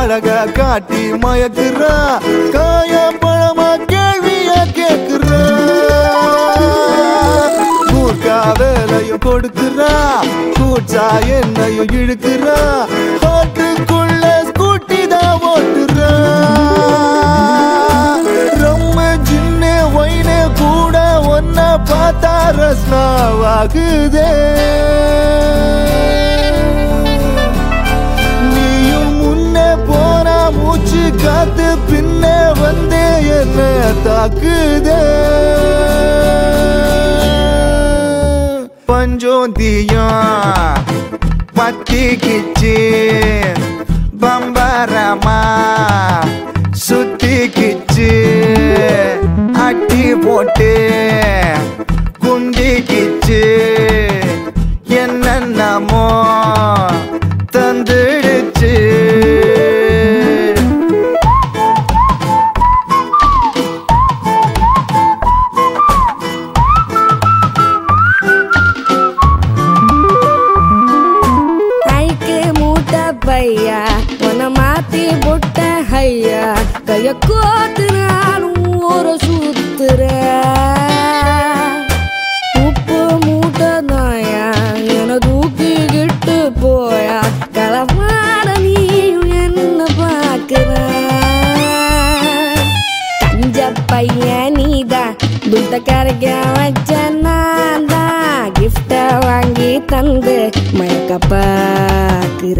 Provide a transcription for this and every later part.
அழக காட்டி மயக்குறா காய பழமா கேள்விய கேக்குறா கூர்க்கா வேலையும் கொடுக்குறா கூச்சா என்னையும் இழுக்குறா காட்டுக்குள்ள ஸ்கூட்டி தான் ஓட்டுறா ரொம்ப சின்ன ஒயினு கூட ஒன்ன பார்த்தா ரஸ்னாவாகுதே நீயும் முன்னே போனா மூச்சு காத்து பின்னே வந்து என்ன தாக்குதே பஞ்சோந்தியம் பத்திக்கிச்சு பம்பரமா சுத்திக்கிச்சு அட்டி போட்டு குண்டிக்கிச்சு என்னென்னமோ தந்துடுச்சு ஐக்கு மூட்டை பையா உன்னை மாத்தி புட்ட ஐயா கைய கோத்து நானும் ஊரை சுத்துற உப்பு மூட்டை தாயா என தூக்கிக்கிட்டு போயா களவாட நீயும் என்ன பார்க்கிற கஞ்ச பையன் நீதான் துட்ட கரைக்க வச்ச நான் தான் கிஃப்ட வாங்கி தந்து மயக்க பாக்குற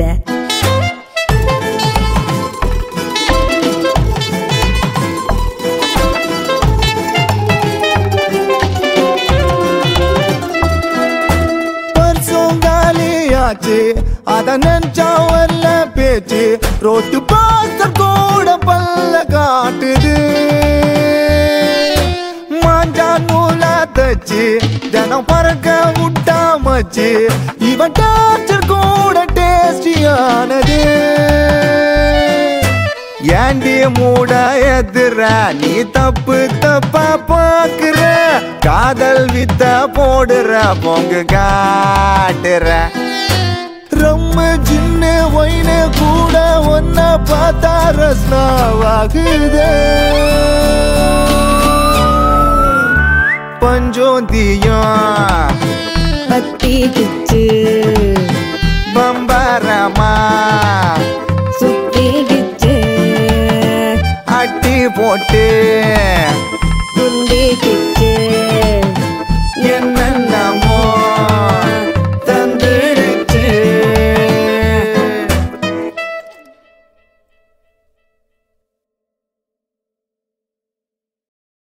பர்சம் காலியாச்சு அத நினைச்சா வரல பேச்சு ரோட்டு பாஸ்டர் கூட பல்ல காட்டுது மாஞ்சா நூலா தச்சு தினம் பறக்க விட்டா மச்சு இவன் டார்ச்சர் கூட டேஸ்டியானது ஏண்டி மூட எதிர நீ தப்பு தப்பா பாக்குற காதல் வித்த போடுற பொங்கு காட்டுற ரொம்ப சின்ன ஒயினு கூட ஒன்ன பார்த்தா ரஸ்னாவாகுதே பஞ்சோந்தியம் பத்தி கிச்சு பம்பரமா சுத்தி கிச்சு அட்டி போட்டு